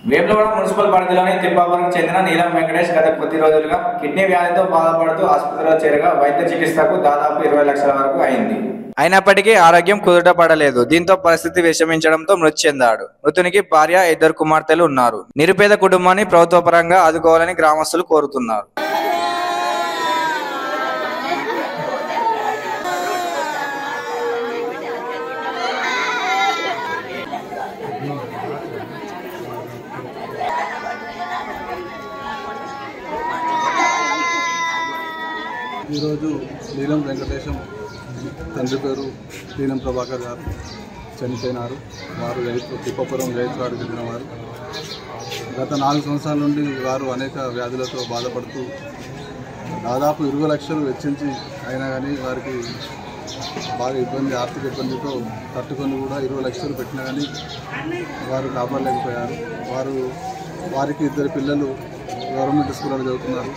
Vemulawada municipal పరిధిలోని తిప్పాపురం చెందిన నీలం వెంకటేష్ గత కొద్ది రోజులుగా కిడ్నీ వ్యాధితో బాధపడుతూ ఆసుపత్రిలో చేరగా వైద్య చికిత్సకు దాదాపు ఇరవై లక్షల వరకు అయింది అయినప్పటికీ ఆరోగ్యం కుదుట పడలేదు దీంతో పరిస్థితి విషమించడంతో మృతి చెందాడు మృతునికి భార్య ఇద్దరు కుమార్తెలు ఉన్నారు నిరుపేద కుటుంబాన్ని ప్రభుత్వపరంగా ఆదుకోవాలని గ్రామస్తులు కోరుతున్నారు ఈరోజు నీలం వెంకటేశం తండ్రి పేరు నీలం ప్రభాకర్ గారు చనిపోయినారు వారు రైతు తిప్పపురం రైతువాడు చెందినవారు గత నాలుగు సంవత్సరాల నుండి వారు అనేక వ్యాధులతో బాధపడుతూ దాదాపు ఇరవై లక్షలు వెచ్చించి అయినా కానీ వారికి బాగా ఇబ్బంది ఆర్థిక ఇబ్బందితో తట్టుకొని కూడా ఇరవై లక్షలు పెట్టినా కానీ వారు కాపాడలేకపోయారు వారు వారికి ఇద్దరు పిల్లలు గవర్నమెంట్ స్కూల్లో చదువుతున్నారు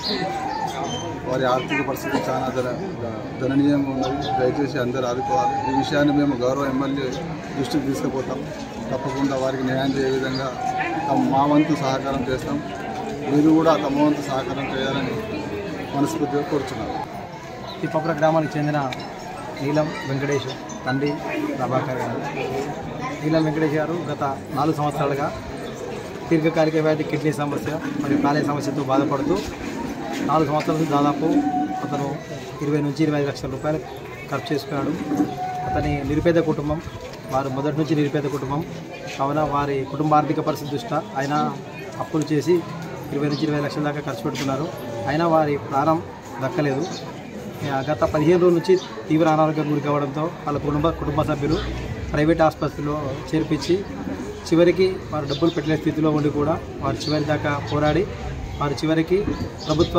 వారి ఆర్థిక పరిస్థితి చాలా ధర ధననీయంగా ఉన్నది దయచేసి అందరూ ఆదుకోవాలి ఈ విషయాన్ని మేము గౌరవ ఎమ్మెల్యే దృష్టికి తీసుకుపోతాం తప్పకుండా వారికి న్యాయం చేయ విధంగా తమ- మా వంతు సహకారం చేస్తాం మీరు కూడా తమ వంతు సహకారం చేయాలని మనస్ఫూర్తిగా కోరుచున్నారు తిప్పపుర గ్రామానికి చెందిన నీలం వెంకటేష్ తండ్రి ప్రభాకర్ గారు నీలం వెంకటేష్ గారు గత నాలుగు సంవత్సరాలుగా దీర్ఘకాలిక వ్యాధి కిడ్నీ సమస్య మరియు కాలేయ సమస్యతో బాధపడుతూ నాలుగు సంవత్సరాల నుంచి దాదాపు అతను ఇరవై నుంచి ఇరవై ఐదు లక్షల రూపాయలు ఖర్చు చేసుకున్నాడు అతని నిరుపేద కుటుంబం వారు మొదటి నుంచి నిరుపేద కుటుంబం కావున వారి కుటుంబ ఆర్థిక పరిస్థితి దృష్ట్యా ఆయన అప్పులు చేసి ఇరవై నుంచి ఇరవై లక్షల దాకా ఖర్చు పెడుతున్నారు అయినా వారి ప్రాణం దక్కలేదు ఆ, గత పదిహేను రోజుల నుంచి తీవ్ర అనారోగ్యం గురి కావడంతో వాళ్ళ కుటుంబ కుటుంబ సభ్యులు ప్రైవేట్ ఆసుపత్రిలో చేర్పించి చివరికి వారు డబ్బులు పెట్టలేని స్థితిలో ఉండి కూడా వారు చివరి దాకా పోరాడి వారు చివరికి ప్రభుత్వ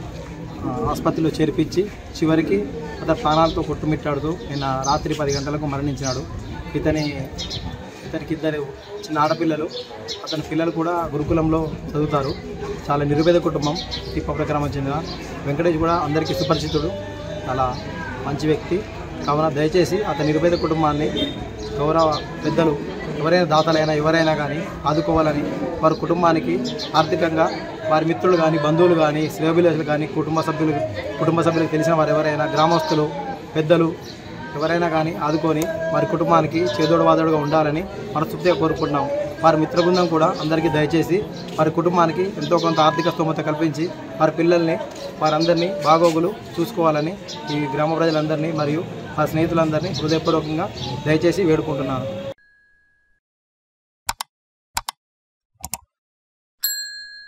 ఆ, ఆసుపత్రిలో చేర్పించి చివరికి అతని ప్రాణాలతో కొట్టుమిట్టాడుతూ నిన్న రాత్రి పది గంటలకు మరణించినాడు ఇతని ఇతనికి ఇద్దరు చిన్న ఆడపిల్లలు అతని పిల్లలు కూడా గురుకులంలో చదువుతారు చాలా నిరుపేద కుటుంబం తిప్పపుర గ్రామం చెందిన వెంకటేష్ కూడా అందరికీ సుపరిచితుడు చాలా మంచి వ్యక్తి కావున దయచేసి అతని నిరుపేద కుటుంబాన్ని గౌరవ పెద్దలు ఎవరైనా దాతలైనా ఎవరైనా కానీ ఆదుకోవాలని వారి కుటుంబానికి ఆర్థికంగా వారి మిత్రులు కానీ బంధువులు కానీ శ్రేయభిలాషులు కానీ కుటుంబ సభ్యులు కుటుంబ సభ్యులకు తెలిసిన వారు ఎవరైనా గ్రామస్తులు పెద్దలు ఎవరైనా కానీ ఆదుకొని వారి కుటుంబానికి చేదోడు వాదోడుగా ఉండాలని మనస్ఫూర్తిగా కోరుకుంటున్నాం వారి మిత్ర బృందం కూడా అందరికీ దయచేసి వారి కుటుంబానికి ఎంతో కొంత ఆర్థిక స్తోమత కల్పించి వారి పిల్లల్ని వారందరినీ బాగోగులు చూసుకోవాలని ఈ గ్రామ ప్రజలందరినీ మరియు వారి స్నేహితులందరినీ హృదయపూర్వకంగా దయచేసి వేడుకుంటున్నాను